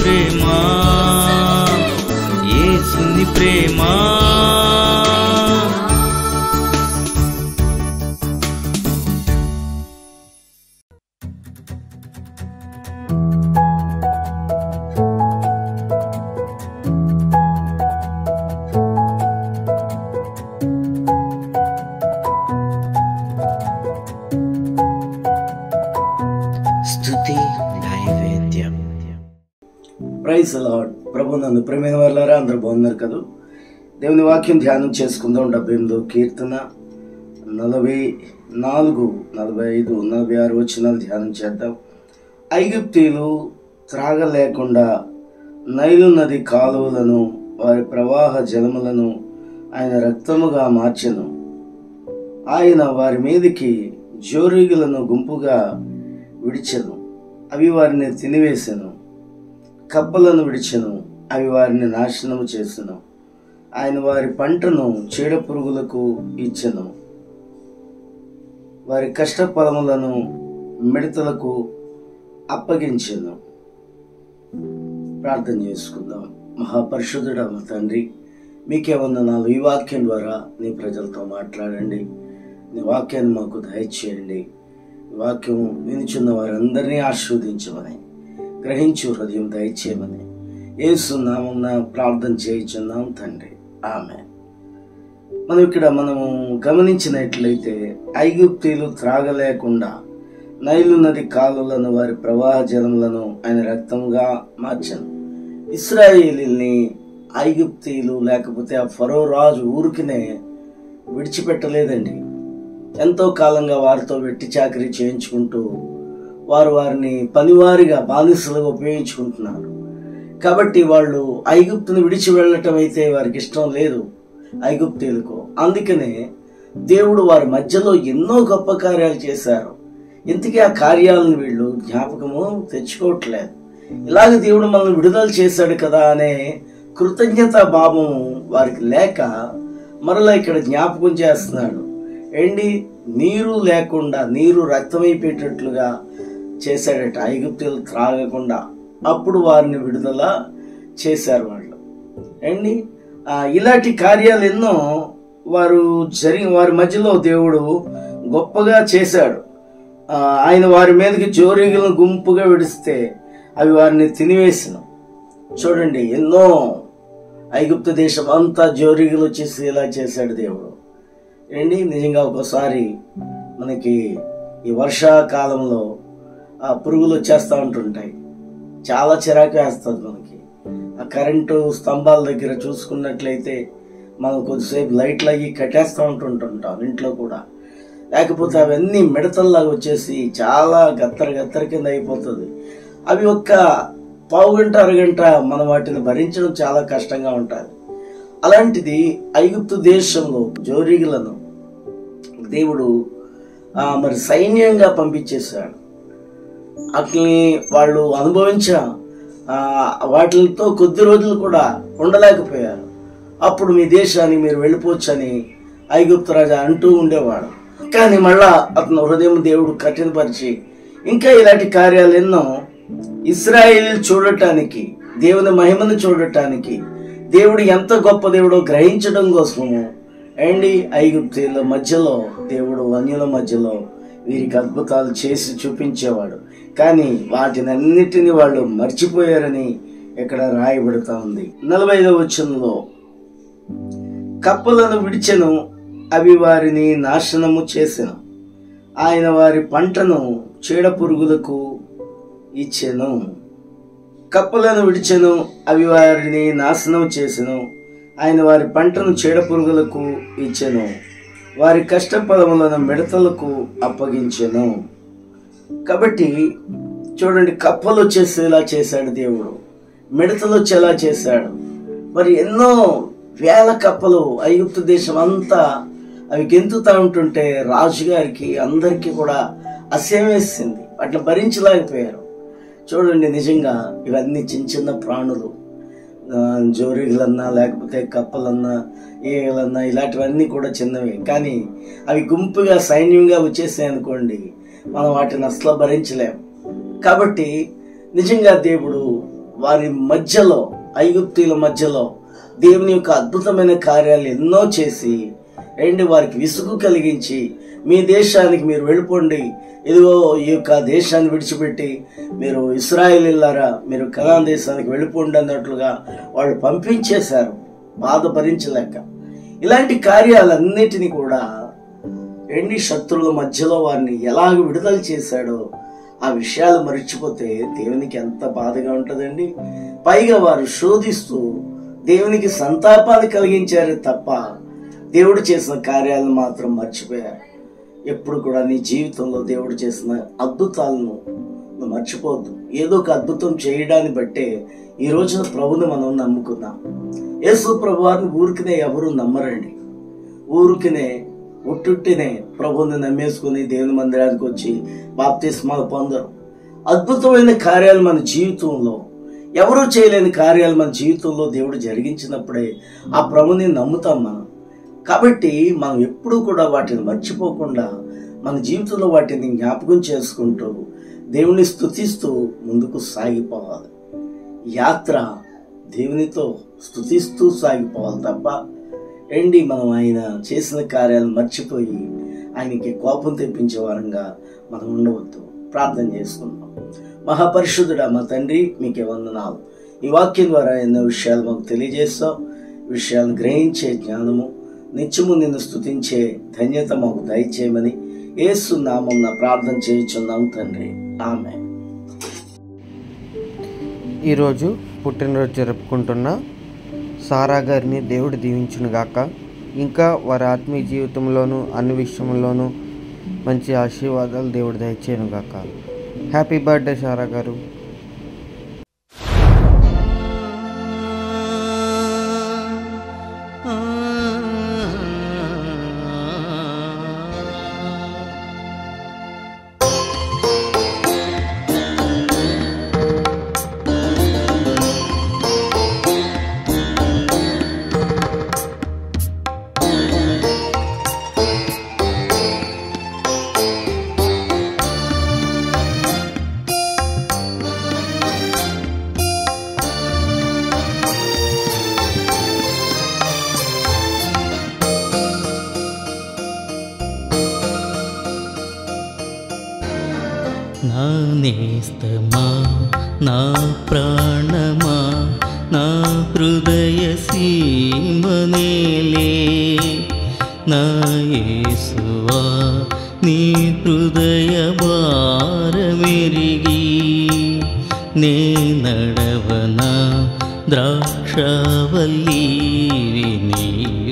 ప్రేమ ఏసుని ప్రేమ స్థుతి నైవేద్యం ప్రైజ్ లార్డ్ ప్రభు నన్ను ప్రేమైన వాళ్ళారా అందరూ బాగున్నారు కదా దేవుని వాక్యం ధ్యానం చేసుకుందాం డెబ్బై ఎనిమిదో కీర్తన నలభై నాలుగు నలభై ఐదు నలభై ఆరు వచ్చినాలు ధ్యానం చేద్దాం ఐగుప్తీలు త్రాగలేకుండా నైలు నది కాలువలను వారి ప్రవాహ జలములను ఆయన రక్తముగా మార్చెను ఆయన వారి మీదికి జోరీగులను గుంపుగా విడిచెను అవి వారిని తినివేశను కప్పలను విడిచెను అవి వారిని నాశనము చేసెను ఆయన వారి పంటను చీడ పురుగులకు ఇచ్చెను వారి కష్ట ఫలములను మిడతలకు అప్పగించెను ప్రార్థన చేసుకుందాం మహాపరిశుద్ధుడ మా తండ్రి మీకే వందనాలు ఈ వాక్యం ద్వారా నీ ప్రజలతో మాట్లాడండి నీ వాక్యాన్ని మాకు దయచేయండి ఈ వాక్యం వినిచున్న వారందరినీ ఆశీర్వదించమని గ్రహించు హృదయం దయచేయమని యేసు నామమున ప్రార్థన చేయించున్నాం తండ్రి ఆమె మనం ఇక్కడ మనము గమనించినట్లయితే ఐగుప్తీలు త్రాగలేకుండా నైలు నది కాలువలను వారి ప్రవాహ జలములను ఆయన రక్తంగా మార్చను ఇస్రాయేలీల్ని ఐగుప్తీలు లేకపోతే ఆ ఫరో రాజు ఊరికినే విడిచిపెట్టలేదండి ఎంతో కాలంగా వారితో వెట్టి చాకరీ చేయించుకుంటూ వారు వారిని పనివారిగా బానిసలుగా ఉపయోగించుకుంటున్నారు కాబట్టి వాళ్ళు ఐగుప్తును విడిచి వెళ్ళటం అయితే వారికి ఇష్టం లేదు ఐగుప్తీలకు అందుకనే దేవుడు వారి మధ్యలో ఎన్నో గొప్ప కార్యాలు చేశారు ఇంతకీ ఆ కార్యాలను వీళ్ళు జ్ఞాపకము తెచ్చుకోవట్లేదు ఇలాగ దేవుడు మనల్ని విడుదల చేశాడు కదా అనే కృతజ్ఞత భావం వారికి లేక మరలా ఇక్కడ జ్ఞాపకం చేస్తున్నాడు ఏంటి నీరు లేకుండా నీరు రక్తమైపోయేటట్లుగా చేశాడట ఐగుప్తులు త్రాగకుండా అప్పుడు వారిని విడుదల చేశారు వాళ్ళు ఏంటి ఆ, ఇలాంటి కార్యాలు ఎన్నో వారు జరిగి వారి మధ్యలో దేవుడు గొప్పగా చేశాడు ఆ, ఆయన వారి మీదకి జోరీగులను గుంపుగా విడిస్తే అవి వారిని తినివేసిన చూడండి ఎన్నో ఐగుప్తు దేశం అంతా జోరీగులు వచ్చేసి ఇలా చేశాడు దేవుడు ఏంటి నిజంగా ఒకసారి మనకి ఈ వర్షాకాలంలో ఆ పురుగులు వచ్చేస్తూ ఉంటుంటాయి చాలా చిరాకు వేస్తుంది మనకి ఆ కరెంటు స్తంభాల దగ్గర చూసుకున్నట్లయితే మనం కొద్దిసేపు లైట్లు అయ్యి కట్టేస్తూ ఉంటుంటుంటాం ఇంట్లో కూడా లేకపోతే అవన్నీ మిడతల్లాగా వచ్చేసి చాలా గత్తర గత్తర కింద అయిపోతుంది అవి ఒక్క పావు గంట అరగంట మనం వాటిని భరించడం చాలా కష్టంగా ఉంటుంది అలాంటిది ఐగుప్తు దేశంలో జోరీగులను దేవుడు ఆ, మరి సైన్యంగా పంపించేశాడు వాటిని వాళ్ళు అనుభవించ ఆ, వాటితో కొద్ది రోజులు కూడా ఉండలేకపోయారు అప్పుడు మీ దేశాన్ని మీరు వెళ్ళిపోవచ్చని ఐగుప్తు రాజా అంటూ ఉండేవాడు కానీ మళ్ళా అతను హృదయం దేవుడు కఠినపరిచి ఇంకా ఇలాంటి కార్యాలు ఎన్నో ఇస్రాయేల్ చూడటానికి దేవుని మహిమను చూడటానికి దేవుడు ఎంత గొప్ప దేవుడో గ్రహించడం కోసము అండి ఐగుప్తీల మధ్యలో దేవుడు అన్యుల మధ్యలో వీరికి అద్భుతాలు చేసి చూపించేవాడు కానీ వాటిని అన్నిటిని వాళ్ళు మర్చిపోయారని ఇక్కడ రాయబడుతా ఉంది నలభై ఐదవ వచనంలో కప్పలను విడిచెను అవి వారిని నాశనము చేసెను ఆయన వారి పంటను చీడ పురుగులకు ఇచ్చెను కప్పలను విడిచెను అవి వారిని నాశనం చేసెను ఆయన వారి పంటను చీడ పురుగులకు ఇచ్చెను వారి కష్టఫలములను మిడతలకు అప్పగించెను కాబట్టి చూడండి కప్పలు వచ్చేసేలా చేశాడు దేవుడు మిడతలు వచ్చేలా చేశాడు మరి ఎన్నో వేల కప్పలు ఐగుప్తు దేశం అంతా అవి గెంతుతా ఉంటుంటే రాజుగారికి అందరికీ కూడా అసహ్యం వేసింది వాటిని భరించలేకపోయారు చూడండి నిజంగా ఇవన్నీ చిన్న చిన్న ప్రాణులు ఆ, జోరీలన్నా లేకపోతే కప్పలన్నా ఈగలన్నా ఇలాంటివన్నీ కూడా చిన్నవి కానీ అవి గుంపుగా సైన్యంగా వచ్చేసాయి అనుకోండి మనం వాటిని అసలు భరించలేం కాబట్టి నిజంగా దేవుడు వారి మధ్యలో ఐగుప్తీల మధ్యలో దేవుని యొక్క అద్భుతమైన కార్యాలు ఎన్నో చేసి ఏంటి వారికి విసుగు కలిగించి మీ దేశానికి మీరు వెళ్ళిపోండి ఇదిగో ఈ యొక్క దేశాన్ని విడిచిపెట్టి మీరు ఇస్రాయేలీలారా మీరు కనాన్ దేశానికి వెళ్ళిపోండి అన్నట్లుగా వాళ్ళు పంపించేశారు బాధ భరించలేక ఇలాంటి కార్యాలన్నిటినీ కూడా ఎన్ని శత్రువుల మధ్యలో వారిని ఎలాగ విడుదల చేశాడో ఆ విషయాలు మర్చిపోతే దేవునికి ఎంత బాధగా ఉంటుందండి పైగా వారు శోధిస్తూ దేవునికి సంతాపాన్ని కలిగించారు తప్ప దేవుడు చేసిన కార్యాలను మాత్రం మర్చిపోయారు ఎప్పుడు కూడా నీ జీవితంలో దేవుడు చేసిన అద్భుతాలను నువ్వు మర్చిపోవద్దు ఏదో ఒక అద్భుతం చేయడాన్ని బట్టే ఈ రోజున ప్రభుని మనం నమ్ముకున్నాం యేసు ప్రభు వారిని ఊరికినే ఎవరు నమ్మరండి ఊరికినే ఉట్టుట్టినే ప్రభుని నమ్మేసుకుని దేవుని మందిరానికి వచ్చి బాప్తిస్మాలు పొందరు అద్భుతమైన కార్యాలు మన జీవితంలో ఎవరూ చేయలేని కార్యాలు మన జీవితంలో దేవుడు జరిగించినప్పుడే ఆ ప్రభుని నమ్ముతాం మనం కాబట్టి మనం ఎప్పుడూ కూడా వాటిని మర్చిపోకుండా మన జీవితంలో వాటిని జ్ఞాపకం చేసుకుంటూ దేవుని స్తుతిస్తూ ముందుకు సాగిపోవాలి యాత్ర దేవునితో స్తుతిస్తూ సాగిపోవాలి తప్ప ఏంటి మనం ఆయన చేసిన కార్యాలను మర్చిపోయి ఆయనకి కోపం తెప్పించే వారంగా మనం ఉండవద్దు ప్రార్థన చేసుకుందాం మహాపరిశుద్ధుడా మా తండ్రి మీకే వందనాలు ఈ వాక్యం ద్వారా ఎన్నో విషయాలు మాకు తెలియజేస్తావు విషయాలను గ్రహించే జ్ఞానము నిత్యము నిన్ను స్తుతించే ధన్యత మాకు దయచేయమని ఏసు నామం ప్రార్థన చేయుచున్నాం తండ్రి ఆమె ఈరోజు పుట్టినరోజు జరుపుకుంటున్న సారా గారిని దేవుడు దీవించును గాక ఇంకా వారి ఆత్మీయ జీవితంలోనూ అన్ని విషయంలోనూ మంచి ఆశీర్వాదాలు దేవుడు దయచేయను గాక హ్యాపీ బర్త్డే సారా గారు నా నేస్తమా నా ప్రాణమా నా హృదయ సీమనేలే నా యేసువా నీ హృదయ భారమెరిగి నే నడవన ద్రాక్షవల్లి నీ